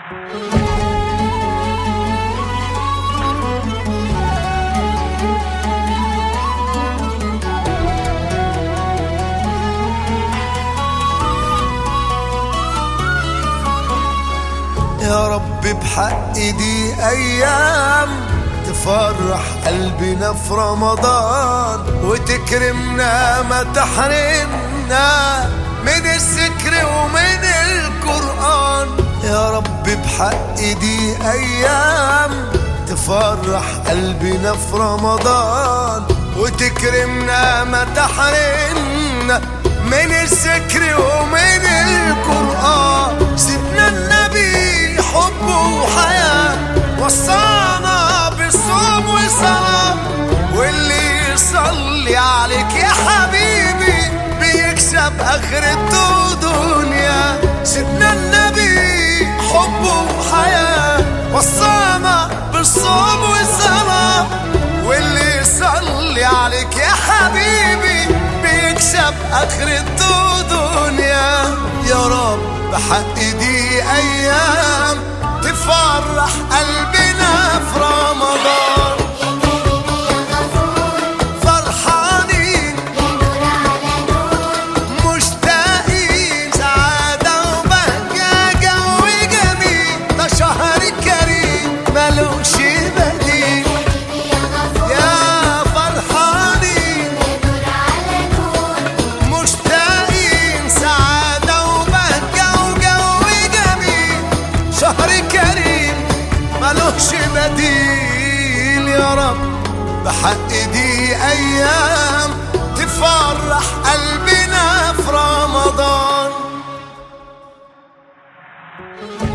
يا رب بحق دي ايام تفرح قلبنا في رمضان وتكرمنا ما تحرمنا من الذكر ومن القرآن يا رب بحق دي ايام تفرح قلبنا في رمضان وتكرمنا ما تحرمنا من الذكر ومن القرآن سيدنا النبي حب وحياة وصانا بالصوم والصلاة واللي يصلي عليك يا حبيبي بيكسب آخرته دنيا سيدنا النبي حب وحياة وصانا بالصوم والصلاة واللي يصلي عليك يا حبيبي بيكسب آخرته دنيا يا رب بحق دي أيام تفرح قلبنا في رمضان فرحانين مشتاقين سعادة وبهجة جو جميل ده شهر كريم ملوش بديل يا فرحانين مشتاقين سعادة وبهجة وجو جميل شهر كريم ملوش بديل يا رب بحق دي أيام تفرح قلبنا في رمضان